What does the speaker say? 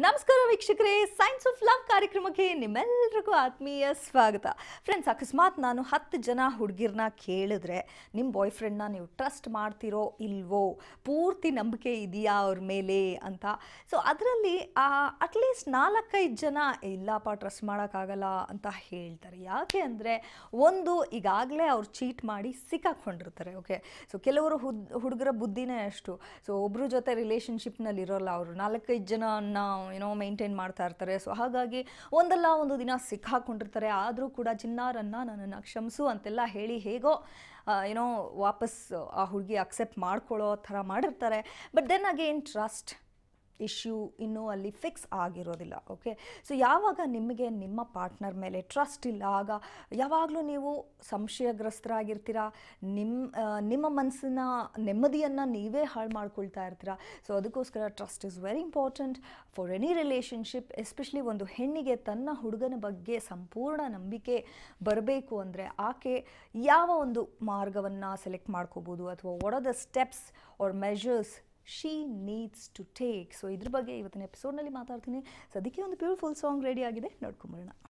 ನಮಸ್ಕಾರ ವೀಕ್ಷಕರೇ science of love ಕಾರ್ಯಕ್ರಮಕ್ಕೆ ನಿಮ್ಮೆಲ್ಲರಿಗೂ ಆತ್ಮೀಯ ಸ್ವಾಗತ ಫ್ರೆಂಡ್ಸ್ ಅಕಸ್ಮಾತ್ ನಾನು ಹತ್ತು ಜನ ಹುಡುಗಿರ್ನ ಕೇಳಿದ್ರೆ ನಿಮ್ಮ ಬಾಯ್ ಫ್ರೆಂಡ್ನ ನೀವು ಟ್ರಸ್ಟ್ ಮಾಡ್ತಿರೋ ಇಲ್ವೋ ಪೂರ್ತಿ ನಂಬಿಕೆ ಇದೆಯಾ ಅವ್ರ ಮೇಲೆ ಅಂತ ಸೊ ಅದರಲ್ಲಿ ಅಟ್ಲೀಸ್ಟ್ ನಾಲ್ಕೈದು ಜನ ಇಲ್ಲಪ್ಪ ಟ್ರಸ್ಟ್ ಮಾಡೋಕ್ಕಾಗಲ್ಲ ಅಂತ ಹೇಳ್ತಾರೆ ಯಾಕೆ ಅಂದರೆ ಒಂದು ಈಗಾಗಲೇ ಅವ್ರು ಚೀಟ್ ಮಾಡಿ ಸಿಕ್ಕಾಕೊಂಡಿರ್ತಾರೆ ಓಕೆ ಸೊ ಕೆಲವರು ಹುದ್ ಹುಡುಗರ ಬುದ್ಧಿನೇ ಅಷ್ಟು ಸೊ ಒಬ್ಬರ ಜೊತೆ ರಿಲೇಷನ್ಶಿಪ್ನಲ್ಲಿ ಇರೋಲ್ಲ ಅವರು ನಾಲ್ಕೈದು ಜನನ ಏನೋ ಮೇಂಟೈನ್ ಮಾಡ್ತಾ ಇರ್ತಾರೆ ಸೊ ಹಾಗಾಗಿ ಒಂದಲ್ಲ ಒಂದು ದಿನ ಸಿಕ್ಕಾಕೊಂಡಿರ್ತಾರೆ ಆದರೂ ಕೂಡ ಚಿನ್ನಾರನ್ನು ನನ್ನನ್ನು ಕ್ಷಮಿಸು ಅಂತೆಲ್ಲ ಹೇಳಿ ಹೇಗೋ ಏನೋ ವಾಪಸ್ ಆ ಹುಡುಗಿ ಅಕ್ಸೆಪ್ಟ್ ಮಾಡ್ಕೊಳ್ಳೋ ಥರ ಮಾಡಿರ್ತಾರೆ but then again trust issue ಇನ್ನೂ ಅಲ್ಲಿ ಫಿಕ್ಸ್ ಆಗಿರೋದಿಲ್ಲ ಓಕೆ ಸೊ ಯಾವಾಗ ನಿಮಗೆ ನಿಮ್ಮ ಪಾರ್ಟ್ನರ್ ಮೇಲೆ ಟ್ರಸ್ಟ್ ಇಲ್ಲ ಆಗ ಯಾವಾಗಲೂ ನೀವು ಸಂಶಯಗ್ರಸ್ತರಾಗಿರ್ತೀರಾ ನಿಮ್ಮ ಆ, ನಿಮ್ಮ ಮನಸ್ಸಿನ ನೆಮ್ಮದಿಯನ್ನು ನೀವೇ ಹಾಳು ಮಾಡ್ಕೊಳ್ತಾ ಇರ್ತೀರಾ ಸೊ ಅದಕ್ಕೋಸ್ಕರ trust is very important for any relationship especially ಒಂದು ಹೆಣ್ಣಿಗೆ ತನ್ನ ಹುಡುಗನ ಬಗ್ಗೆ ಸಂಪೂರ್ಣ ನಂಬಿಕೆ ಬರಬೇಕು ಅಂದರೆ ಆಕೆ ಯಾವ ಒಂದು ಮಾರ್ಗವನ್ನು ಸೆಲೆಕ್ಟ್ ಮಾಡ್ಕೋಬೋದು ಅಥವಾ what are the steps or measures she needs to take so ಇದ್ರ ಬಗ್ಗೆ ಇವತ್ತಿನ ಎಪಿಸೋಡ್ನಲ್ಲಿ ಮಾತಾಡ್ತೀನಿ ಸದ್ಯಕ್ಕೆ ಒಂದು ಬ್ಯೂಟಿಫುಲ್ ಸಾಂಗ್ ರೆಡಿ ಆಗಿದೆ ನೋಡ್ಕೊಂಬರೋಣ